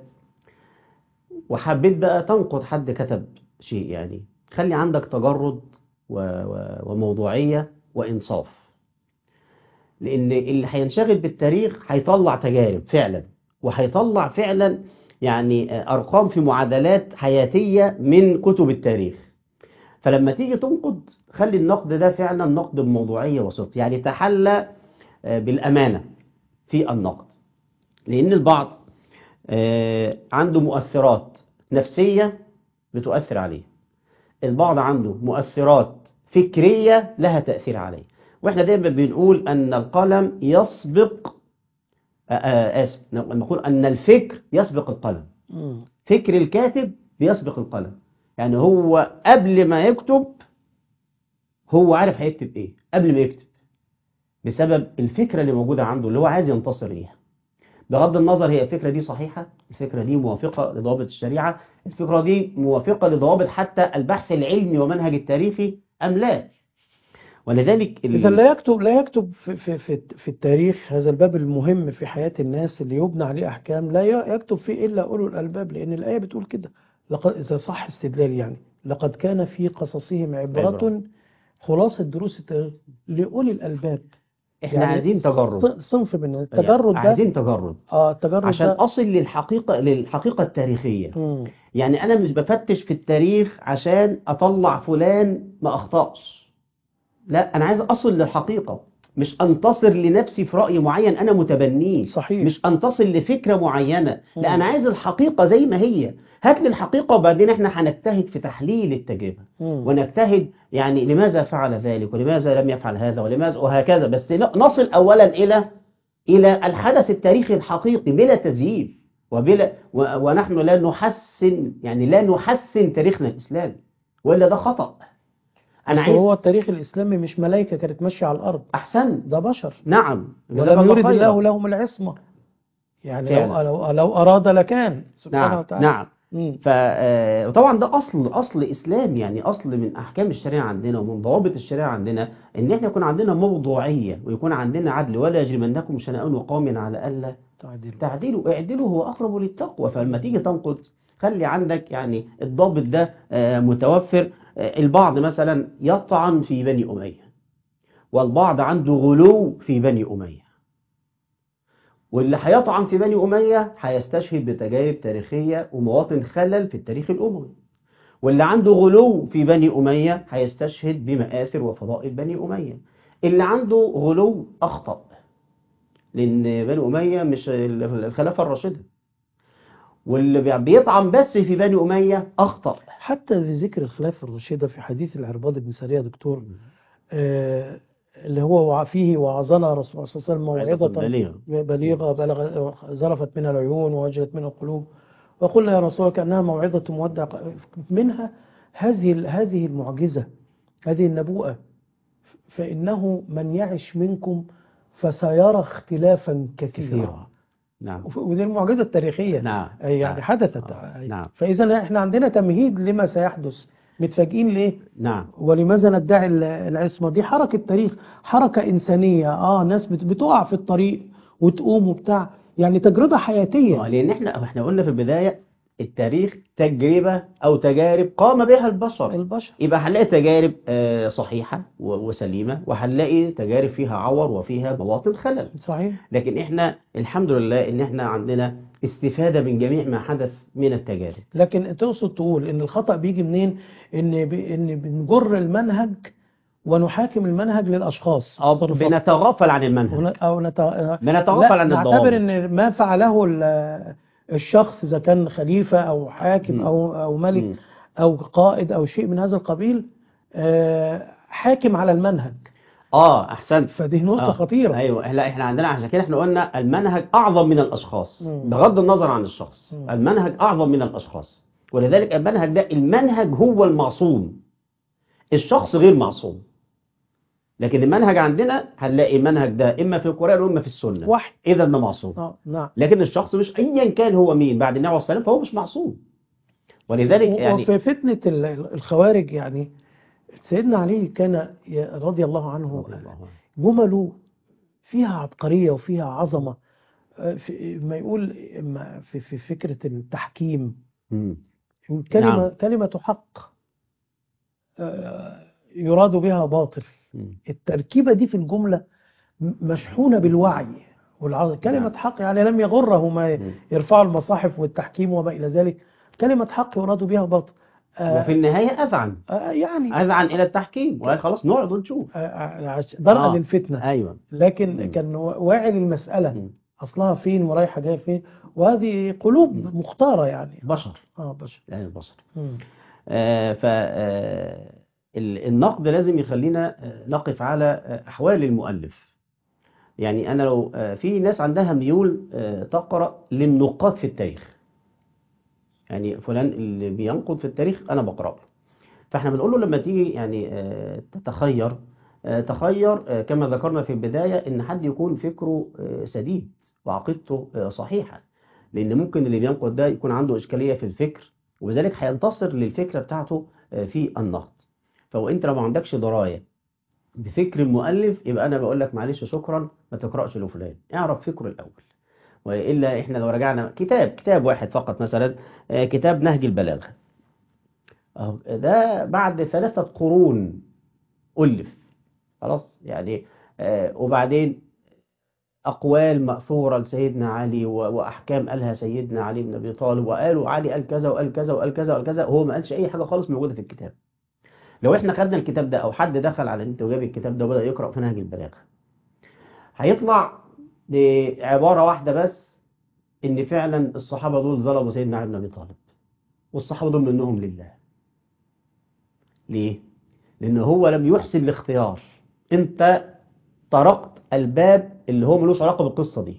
وحبيت بقى تنقد حد كتب شيء يعني خلي عندك تجرد و... و... وموضوعية وإنصاف لأن اللي هينشغل بالتاريخ هيطلع تجارب فعلا وهيطلع فعلا يعني أرقام في معادلات حياتية من كتب التاريخ فلما تيجي تنقد خلي النقد ده فعلا نقد بموضوعية وصدق يعني تحلى بالأمانة في النقد لأن البعض عنده مؤثرات نفسية بتؤثر عليه البعض عنده مؤثرات فكرية لها تأثير عليه واحنا دايما بنقول أن القلم يسبق آسف نقول أن الفكر يسبق القلم فكر الكاتب بيسبق القلم يعني هو قبل ما يكتب هو عارف هيكتب ايه قبل ما يكتب بسبب الفكرة اللي موجودة عنده اللي هو عايز ينتصر ليها بغض النظر هي الفكرة دي صحيحة الفكرة دي موافقة لضوابط الشريعة الفكرة دي موافقة لضوابط حتى البحث العلمي ومنهج التاريخي أم لا ولذلك إذا لا يكتب لا يكتب في, في, في, في التاريخ هذا الباب المهم في حياة الناس اللي يبنى عليه أحكام لا يكتب فيه إلا أولو الألباب لأن الآية بتقول كده لقد إذا صح استدلال يعني لقد كان في قصصهم عبرة عبرة. خلاصة دروس التاريخ لأولي الألباب احنا يعني عايزين تجرد صنف من التجرد ده عايزين تجرد اه التجرد عشان ده أصل للحقيقة للحقيقة التاريخية مم. يعني أنا مش بفتش في التاريخ عشان أطلع فلان ما أخطأش لا أنا عايز أصل للحقيقة مش أنتصر لنفسي في رأي معين أنا متبنيه صحيح مش أنتصر لفكرة معينة مم. لا أنا عايز الحقيقة زي ما هي هات لي الحقيقة وبعدين احنا هنجتهد في تحليل التجربة مم. ونجتهد يعني لماذا فعل ذلك ولماذا لم يفعل هذا ولماذا وهكذا بس نصل أولا إلى إلى الحدث التاريخي الحقيقي بلا تزييف وبلا و- ونحن لا نحسن يعني لا نحسن تاريخنا الإسلامي وإلا ده خطأ أنا عايز هو التاريخ الإسلامي مش ملائكة كانت ماشية على الأرض أحسن ده بشر نعم جزاك ولم يرد خيرا. الله لهم العصمة يعني لو, فعلا. لو, لو أراد لكان سبحانه نعم وتعالى نعم مم. ف آه، وطبعا ده اصل اصل اسلام يعني اصل من احكام الشريعه عندنا ومن ضوابط الشريعه عندنا ان احنا يكون عندنا موضوعيه ويكون عندنا عدل ولا يجرمنكم شنآن قوم على الا تعديل تعديلوا اعدلوا هو اقرب للتقوى فلما تيجي تنقد خلي عندك يعني الضابط ده آه، متوفر آه، البعض مثلا يطعن في بني اميه والبعض عنده غلو في بني اميه واللي هيطعن في بني أمية هيستشهد بتجارب تاريخية ومواطن خلل في التاريخ الأموي واللي عنده غلو في بني أمية هيستشهد بمآثر وفضائل بني أمية اللي عنده غلو أخطأ لأن بني أمية مش الخلافة الراشدة واللي بي- بيطعن بس في بني أمية أخطأ حتى لذكر الخلافة الرشيدة في حديث العرباض بن سرية دكتور آه اللي هو وع- فيه وعظنا رسول الله صلى الله عليه وسلم موعظة بليغة بليغة بلغ زرفت منها العيون ووجلت منها القلوب وقلنا يا رسول الله كأنها موعظة مودع منها هذه ال- هذه المعجزة هذه النبوءة فإنه من يعش منكم فسيرى اختلافا كثيرا كثيرة نعم ودي المعجزة التاريخية نعم أي يعني نعم. حدثت آه، نعم. فإذا احنا عندنا تمهيد لما سيحدث متفاجئين ليه نعم ولماذا ندعي ال- العصمة دي حركة تاريخ حركة إنسانية آه ناس بت- بتقع في الطريق وتقوم وبتاع يعني تجربة آه، حياتية لأن احنا احنا قلنا في البداية التاريخ تجربة أو تجارب قام بها البشر البشر يبقى هنلاقي تجارب آه، صحيحة و- وسليمة وهنلاقي تجارب فيها عور وفيها مواطن خلل صحيح لكن احنا الحمد لله ان احنا عندنا استفادة من جميع ما حدث من التجارب لكن تقصد تقول ان الخطأ بيجي منين ان ب... ان بنجر المنهج ونحاكم المنهج للاشخاص أو تصرفات. بنتغافل عن المنهج ون- او نت... بنتغافل لا عن نعتبر الضوابط ان ما فعله ال- الشخص اذا كان خليفة او حاكم مم. او او ملك مم. او قائد او شيء من هذا القبيل آه، حاكم على المنهج اه احسنت فدي نقطة آه. خطيرة ايوه لا احنا عندنا عشان كده احنا قلنا المنهج اعظم من الاشخاص مم. بغض النظر عن الشخص مم. المنهج اعظم من الاشخاص ولذلك المنهج ده المنهج هو المعصوم الشخص غير معصوم لكن المنهج عندنا هنلاقي المنهج ده اما في القران واما في السنه وحي اذا ده معصوم اه نعم لكن الشخص مش ايا كان هو مين بعد النبي عليه الصلاه والسلام فهو مش معصوم ولذلك يعني وفي فتنة ال- الخوارج يعني سيدنا علي كان ي- رضي الله عنه رضي الله عنه. جمله فيها عبقرية وفيها عظمة في ما يقول ما في في فكرة التحكيم مم. يقول كلمة نعم. كلمة حق آه، يراد بها باطل مم. التركيبة دي في الجملة م- مشحونة بالوعي والعظ... كلمة نعم. حق يعني لم يغره ما مم. يرفع المصاحف والتحكيم وما إلى ذلك كلمة حق يراد بها باطل آه، وفي النهاية أذعن آه، يعني أذعن إلى التحكيم وقال خلاص نقعد ونشوف آه، آه، عش- درءا آه. للفتنة أيوه لكن مم. كان واعي للمسألة مم. أصلها فين ورايحة جاية فين وهذه قلوب مم. مختارة يعني بشر اه بشر يعني البشر مم. آه، ف آه، ال- النقد لازم يخلينا آه، نقف على آه، أحوال المؤلف يعني أنا لو آه، في ناس عندها ميول آه، تقرأ للنقاد في التاريخ يعني فلان اللي بينقد في التاريخ أنا بقرأه فاحنا بنقول له لما تيجي يعني آه، تتخير آه، تخير آه، كما ذكرنا في البداية إن حد يكون فكره آه، سديد وعقيدته آه، صحيحة لأن ممكن اللي بينقد ده يكون عنده إشكالية في الفكر وذلك هينتصر للفكرة بتاعته آه، في النقد فهو أنت لو ما عندكش دراية بفكر المؤلف يبقى أنا بقول لك معلش شكرا ما تقرأش لفلان اعرف فكره الأول وإلا إحنا لو رجعنا كتاب كتاب واحد فقط مثلا آه، كتاب نهج البلاغة أهو ده بعد ثلاثة قرون ألف خلاص يعني آه، وبعدين أقوال مأثورة لسيدنا علي و- وأحكام قالها سيدنا علي بن أبي طالب وقالوا علي قال كذا وقال كذا وقال كذا وقال كذا هو ما قالش أي حاجة خالص موجودة في الكتاب لو إحنا خدنا الكتاب ده أو حد دخل على النت وجاب الكتاب ده وبدأ يقرأ في نهج البلاغة هيطلع بعبارة واحدة بس إن فعلا الصحابة دول ظلموا سيدنا علي بن أبي طالب والصحابة دول منهم لله ليه؟ لأن هو لم يحسن الاختيار أنت طرقت الباب اللي هو ملوش علاقة بالقصة دي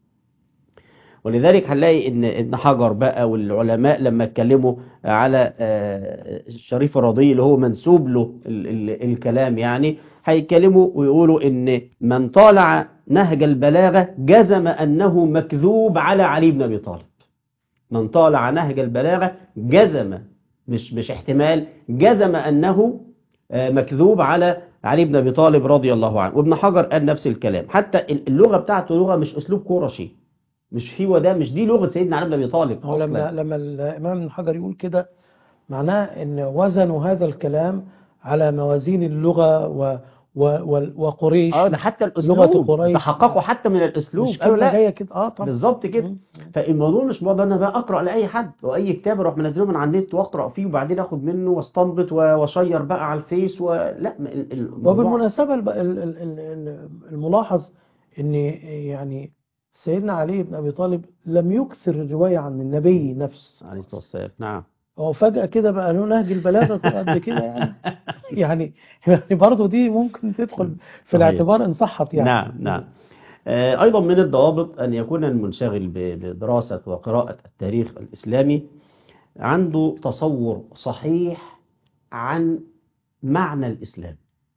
ولذلك هنلاقي ان ابن حجر بقى والعلماء لما اتكلموا على آه، الشريف الرضي اللي هو منسوب له ال ال الكلام يعني هيتكلموا ويقولوا ان من طالع نهج البلاغة جزم انه مكذوب على علي بن ابي طالب من طالع نهج البلاغة جزم مش مش احتمال جزم انه آه، مكذوب على علي بن ابي طالب رضي الله عنه وابن حجر قال نفس الكلام حتى اللغة بتاعته لغة مش اسلوب قرشي مش هو ده مش دي لغة سيدنا علي بن ابي طالب هو لما اصلا لما الإمام ابن حجر يقول كده معناه إن وزنوا هذا الكلام على موازين اللغة و و و وقريش اه ده حتى لغة الاسلوب قريش. تحققوا حتى من الاسلوب مش قالوا كلمة لا جاية كده اه طبعا بالظبط كده مم. فالموضوع مش موضوع ان انا بقى اقرا لاي حد واي كتاب اروح منزله من على النت واقرا فيه وبعدين اخد منه واستنبط و- واشير بقى على الفيس ولا م- ال- الموضوع وبالمناسبة الب- ال- ال- ال- ال- الملاحظ ان يعني سيدنا علي بن ابي طالب لم يكثر الرواية عن النبي نفسه عليه الصلاه والسلام نعم هو فجأة كده بقى له نهج البلاغة قد كده يعني يعني يعني برضه دي ممكن تدخل في صحيح. الاعتبار ان صحت يعني نعم نعم آه، أيضا من الضوابط أن يكون المنشغل ب- بدراسة وقراءة التاريخ الإسلامي عنده تصور صحيح عن معنى الإسلام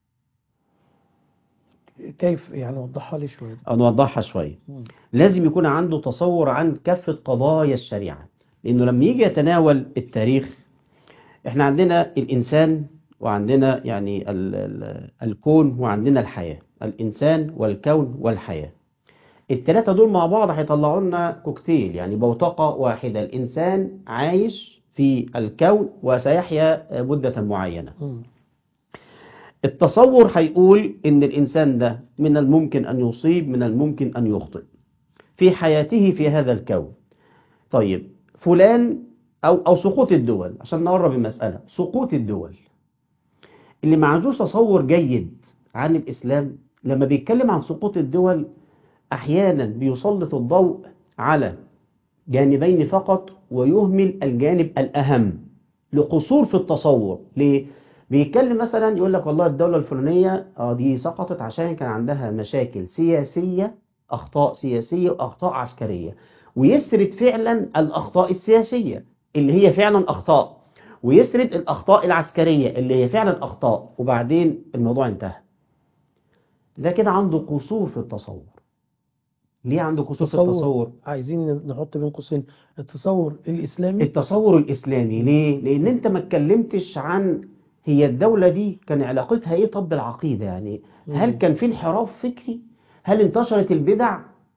كيف يعني وضحها لي شوية نوضحها شوية مم. لازم يكون عنده تصور عن كافة قضايا الشريعة لأنه لما يجي يتناول التاريخ احنا عندنا الإنسان وعندنا يعني ال ال الكون وعندنا الحياة الإنسان والكون والحياة التلاتة دول مع بعض هيطلعوا لنا كوكتيل يعني بوتقة واحدة الإنسان عايش في الكون وسيحيا مدة معينة مم. التصور هيقول ان الانسان ده من الممكن ان يصيب من الممكن ان يخطئ في حياته في هذا الكون طيب فلان او او سقوط الدول عشان نقرب المسألة سقوط الدول اللي ما عندوش تصور جيد عن الاسلام لما بيتكلم عن سقوط الدول احيانا بيسلط الضوء على جانبين فقط ويهمل الجانب الاهم لقصور في التصور ليه بيتكلم مثلا يقول لك والله الدولة الفلانية اه دي سقطت عشان كان عندها مشاكل سياسية أخطاء سياسية وأخطاء عسكرية ويسرد فعلا الأخطاء السياسية اللي هي فعلا أخطاء ويسرد الأخطاء العسكرية اللي هي فعلا أخطاء وبعدين الموضوع انتهى ده كده عنده قصور في التصور ليه عنده قصور في التصور عايزين نحط بين قوسين التصور الإسلامي التصور الإسلامي ليه؟ لأن أنت ما اتكلمتش عن هي الدولة دي كان علاقتها إيه طب بالعقيدة يعني هل مم. كان في انحراف فكري؟ هل انتشرت البدع؟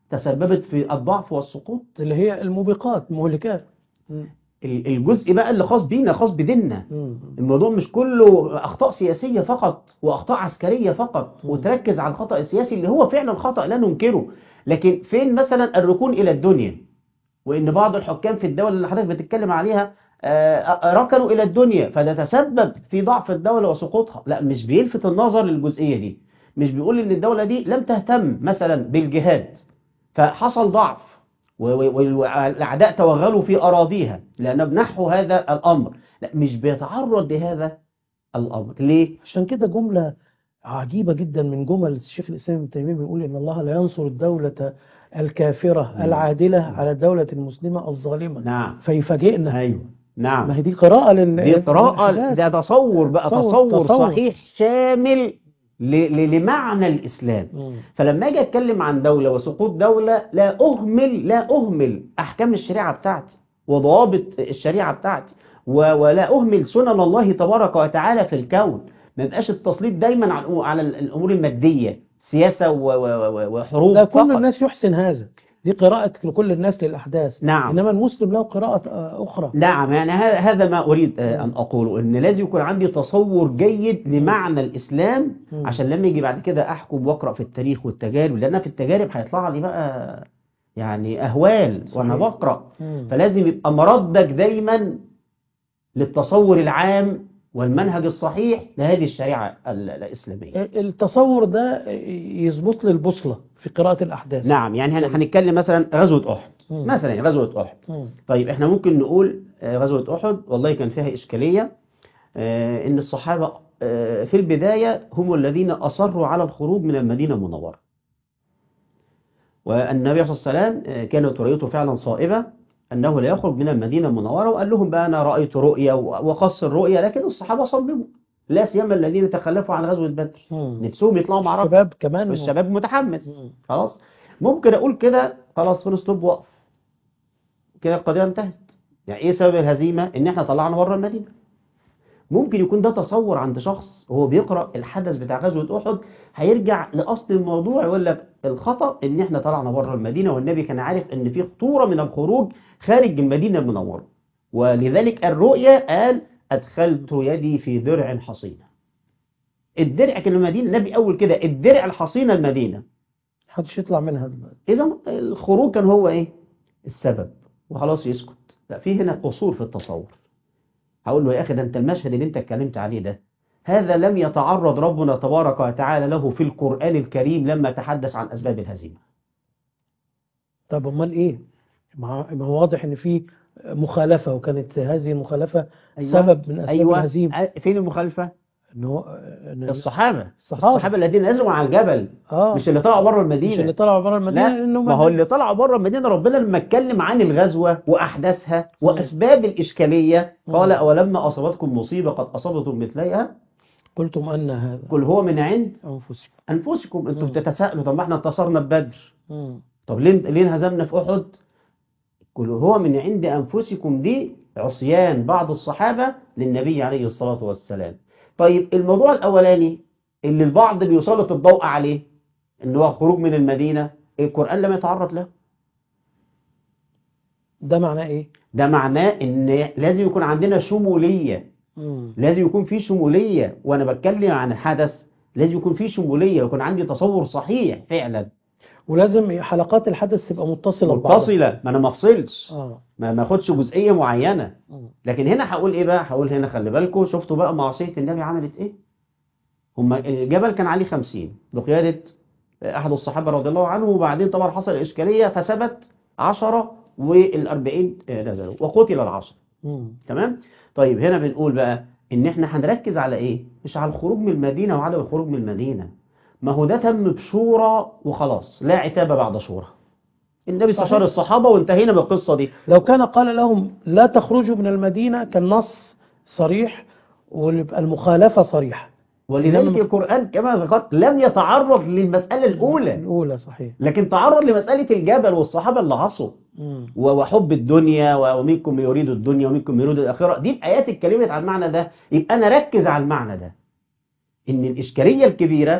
تسببت في الضعف والسقوط اللي هي الموبقات مهلكات مم. ال- الجزء بقى اللي خاص بينا خاص بديننا مم. الموضوع مش كله أخطاء سياسية فقط وأخطاء عسكرية فقط مم. وتركز على الخطأ السياسي اللي هو فعلا خطأ لا ننكره لكن فين مثلا الركون إلى الدنيا وإن بعض الحكام في الدول اللي حضرتك بتتكلم عليها آه، ركنوا إلى الدنيا فده تسبب في ضعف الدولة وسقوطها لا مش بيلفت النظر للجزئية دي مش بيقول إن الدولة دي لم تهتم مثلا بالجهاد فحصل ضعف و- و- والأعداء توغلوا في أراضيها لأن بنحوا هذا الأمر لا مش بيتعرض لهذا الأمر ليه؟ عشان كده جملة عجيبة جدا من جمل الشيخ الإسلام ابن تيمية بيقول إن الله لا ينصر الدولة الكافرة مم. العادلة على الدولة المسلمة الظالمة نعم فيفاجئنا أيوه نعم ما هي دي قراءة لل دي قراءة للأحداث. ده تصور بقى تصور- تصور, تصور. صحيح شامل ل- ل- لمعنى الإسلام مم. فلما أجي أتكلم عن دولة وسقوط دولة لا أهمل لا أهمل أحكام الشريعة بتاعتي وضوابط الشريعة بتاعتي و- ولا أهمل سنن الله تبارك وتعالى في الكون ما يبقاش التسليط دايما على الأمور- على الأمور المادية سياسة و- و- و- وحروب لا كل فقط. الناس يحسن هذا دي قراءة لكل الناس للأحداث نعم إنما المسلم له قراءة آه، أخرى نعم يعني ه- هذا ما أريد آه، أن أقوله إن لازم يكون عندي تصور جيد لمعنى الإسلام مم. عشان لما يجي بعد كده أحكم وأقرأ في التاريخ والتجارب لأن في التجارب هيطلع لي بقى يعني أهوال وأنا صحيح. بقرأ مم. فلازم يبقى مردك دايما للتصور العام والمنهج الصحيح لهذه الشريعة ال- الإسلامية التصور ده يظبط لي البوصلة في قراءة الأحداث نعم يعني هن- هنتكلم مثلا غزوة أحد مم. مثلا يعني غزوة أحد مم. طيب احنا ممكن نقول آه، غزوة أحد والله كان فيها إشكالية آه، إن الصحابة آه، في البداية هم الذين أصروا على الخروج من المدينة المنورة والنبي صلى الله عليه وسلم آه، كانت رؤيته فعلا صائبة أنه لا يخرج من المدينة المنورة وقال لهم بقى أنا رأيت رؤية وقص الرؤية لكن الصحابة صمموا لا سيما الذين تخلفوا عن غزوة بدر مم. نفسهم يطلعوا مع رب الشباب كمان والشباب متحمس مم. خلاص ممكن اقول كده خلاص فول ستوب وقف كده القضيه انتهت يعني ايه سبب الهزيمه ان احنا طلعنا بره المدينه ممكن يكون ده تصور عند شخص وهو بيقرا الحدث بتاع غزوه احد هيرجع لاصل الموضوع يقول لك الخطا ان احنا طلعنا بره المدينه والنبي كان عارف ان في خطوره من الخروج خارج المدينه المنوره ولذلك الرؤيا قال ادخلت يدي في درع حصينه الدرع كان المدينه النبي اول كده الدرع الحصينه المدينه محدش يطلع منها دلوقتي إذا الخروج كان هو إيه؟ السبب وخلاص يسكت لا في هنا قصور في التصور هقول له يا أخي ده أنت المشهد اللي أنت اتكلمت عليه ده هذا لم يتعرض ربنا تبارك وتعالى له في القرآن الكريم لما تحدث عن أسباب الهزيمة طب امال ايه ما ما هو واضح ان في مخالفة وكانت هذه المخالفة سبب من اسباب أيوة الهزيمة أ- فين المخالفة؟ ان هو إن الصحابة الصحابة. الصحابة الذين نزلوا على الجبل اه مش اللي طلعوا بره مش اللي المدينة طلعوا بره المدينة لا لانه ما هو اللي طلعوا بره المدينة ربنا لما اتكلم عن الغزوة وأحداثها وأسباب الإشكالية قال مم. أولما أصابتكم مصيبة قد أصابتم مثليها قلتم ان هذا قل هو من عند انفسكم أنفسكم أنتم مم. بتتساءلوا طب ما احنا انتصرنا ببدر مم. طب ليه ليه انهزمنا في أحد قل هو من عند أنفسكم دي عصيان بعض الصحابة للنبي عليه الصلاة والسلام طيب الموضوع الأولاني اللي البعض بيسلط الضوء عليه إن هو خروج من المدينة القرآن لم يتعرض له ده معناه ايه ده معناه إن لازم يكون عندنا شمولية مم. لازم يكون في شمولية وأنا بتكلم عن الحدث لازم يكون في شمولية ويكون عندي تصور صحيح فعلا ولازم حلقات الحدث تبقى متصلة ببعضها. متصلة ما أنا ما افصلش اه ما ما اخدش جزئية معينة مم. لكن هنا هقول ايه بقى هقول هنا خلي بالكم شفتوا بقى معصية النبي عملت ايه هما الجبل كان عليه خمسين بقيادة احد الصحابة رضي الله عنه وبعدين طبعا حصل اشكالية فثبت عشرة والاربعين نزلوا وقتل العشرة مم. تمام طيب هنا بنقول بقى ان احنا هنركز على ايه مش على الخروج من المدينة وعدم الخروج من المدينة ما هو ده تم بشورى وخلاص لا عتاب بعد شورى النبي صحيح. استشار الصحابة وانتهينا من القصة دي لو كان قال لهم لا تخرجوا من المدينة كان نص صريح ويبقى المخالفة صريحة ولذلك إنما- القرآن كما ذكرت لم يتعرض للمسألة الأولى الأولى صحيح لكن تعرض لمسألة الجبل والصحابة اللي عصوا مم. و- وحب الدنيا و- ومنكم يريد الدنيا ومنكم يريد الآخرة دي الآيات اتكلمت عن المعنى ده يبقى أنا ركز على المعنى ده إن الإشكالية الكبيرة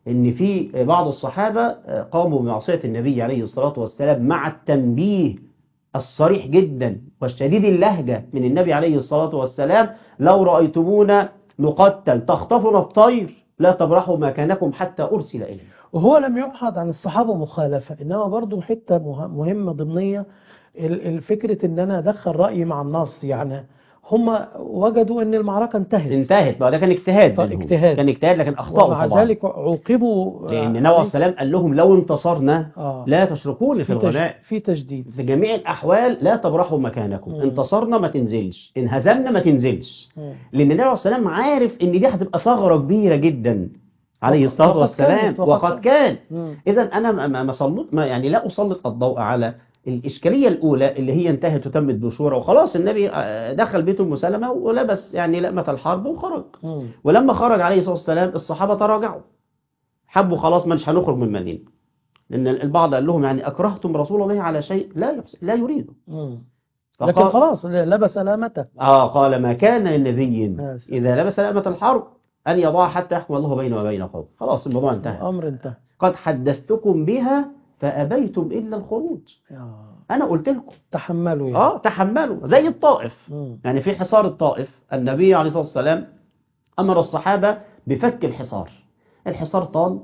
ان في بعض الصحابة آه، قاموا بمعصية النبي عليه الصلاة والسلام مع التنبيه الصريح جدا والشديد اللهجة من النبي عليه الصلاة والسلام لو رأيتمونا نقتل تخطفنا الطير لا تبرحوا مكانكم حتى أرسل إليه وهو لم يعهد عن الصحابة مخالفة إنما برضو حتة مه- مهمة ضمنية ال- الفكرة إن أنا أدخل رأيي مع النص يعني هم وجدوا إن المعركة انتهت انتهت بقى ده كان اجتهاد طيب، منهم. اجتهاد. كان اجتهاد لكن أخطأوا ومع طبعا ذلك عوقبوا لأن آه، النبي عليه السلام قال لهم لو انتصرنا آه لا تشركون في في, تج... الغناء في تجديد في جميع الأحوال لا تبرحوا مكانكم مم. انتصرنا ما تنزلش انهزمنا ما تنزلش مم. لأن النبي عليه السلام عارف إن دي هتبقى ثغرة كبيرة جدا عليه الصلاة وقد والسلام كانت، وقد وقد كان مم. إذا أنا ما- ما ما سلط ما يعني لا أسلط الضوء على الإشكالية الأولى اللي هي انتهت وتمت بشورى وخلاص النبي آه، دخل بيت أم سلمة ولبس يعني لقمة الحرب وخرج مم. ولما خرج عليه الصلاة والسلام الصحابة تراجعوا حبوا خلاص مش هنخرج من المدينة لأن البعض قال لهم يعني أكرهتم رسول الله على شيء لا يحس- لا يريده مم. لكن فقال خلاص لبس لامته آه قال ما كان للنبي ماشي. إذا لبس لأمة الحرب أن يضع حتى يحكم الله بينه وبين قوم خلاص الموضوع انتهى الأمر انتهى قد حدثتكم بها فأبيتم إلا الخروج يا أنا قلت لكم تحملوا يعني آه تحملوا زي الطائف مم. يعني في حصار الطائف النبي عليه الصلاة والسلام أمر الصحابة بفك الحصار الحصار طال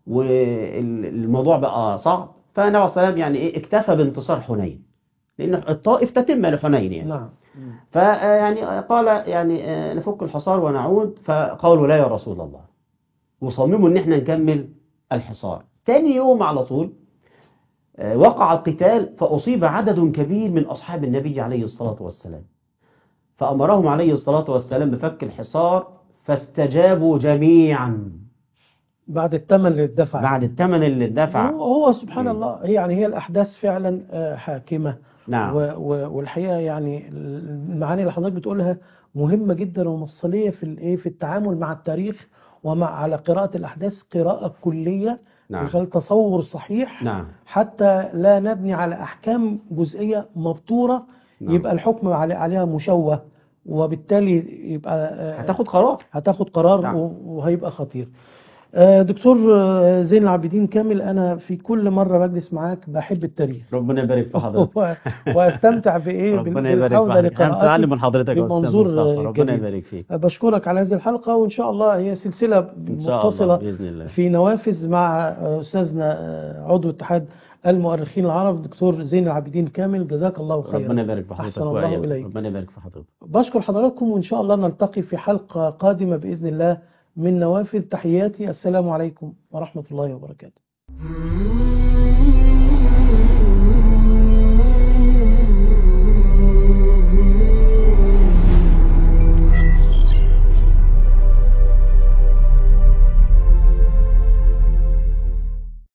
والموضوع بقى صعب فالنبي عليه الصلاة والسلام يعني إيه اكتفى بانتصار حنين لأن الطائف تتم لحنين يعني نعم مم. فيعني قال يعني آه، نفك الحصار ونعود فقالوا لا يا رسول الله وصمموا ان احنا نكمل الحصار تاني يوم على طول آه، وقع القتال فأصيب عدد كبير من أصحاب النبي عليه الصلاة والسلام فأمرهم عليه الصلاة والسلام بفك الحصار فاستجابوا جميعا بعد الثمن اللي اتدفع بعد الثمن اللي اتدفع هو هو سبحان مم. الله هي يعني هي الأحداث فعلا آه، حاكمة نعم و- و- والحقيقة يعني المعاني اللي حضرتك بتقولها مهمة جدا ومفصلية في الايه في التعامل مع التاريخ ومع على قراءة الأحداث قراءة كلية من نعم خلال تصور صحيح نعم حتى لا نبني على أحكام جزئية مبتورة نعم. يبقى الحكم علي- عليها مشوه وبالتالي يبقى آه، هتاخد قرار هتاخد قرار نعم. و- وهيبقى خطير آه، دكتور آه، زين العابدين كامل أنا في كل مرة بجلس معاك بحب التاريخ ربنا يبارك في حضرتك و- واستمتع بايه بال- ربنا يبارك في بالعودة حضرتك احنا بنتعلم لقراءاتي من حضرتك يا بمنظور أستاذ مصطفى ربنا جديد. يبارك فيك بشكرك على هذه الحلقة وإن شاء الله هي سلسلة إن شاء الله متصلة بإذن الله في نوافذ مع أستاذنا عضو اتحاد المؤرخين العرب دكتور زين العابدين كامل جزاك الله خيرا ربنا يبارك في حضرتك أحسن الله وإياك. إليك. ربنا يبارك في حضرتك بشكر حضراتكم وإن شاء الله نلتقي في حلقة قادمة بإذن الله من نوافذ تحياتي السلام عليكم ورحمة الله وبركاته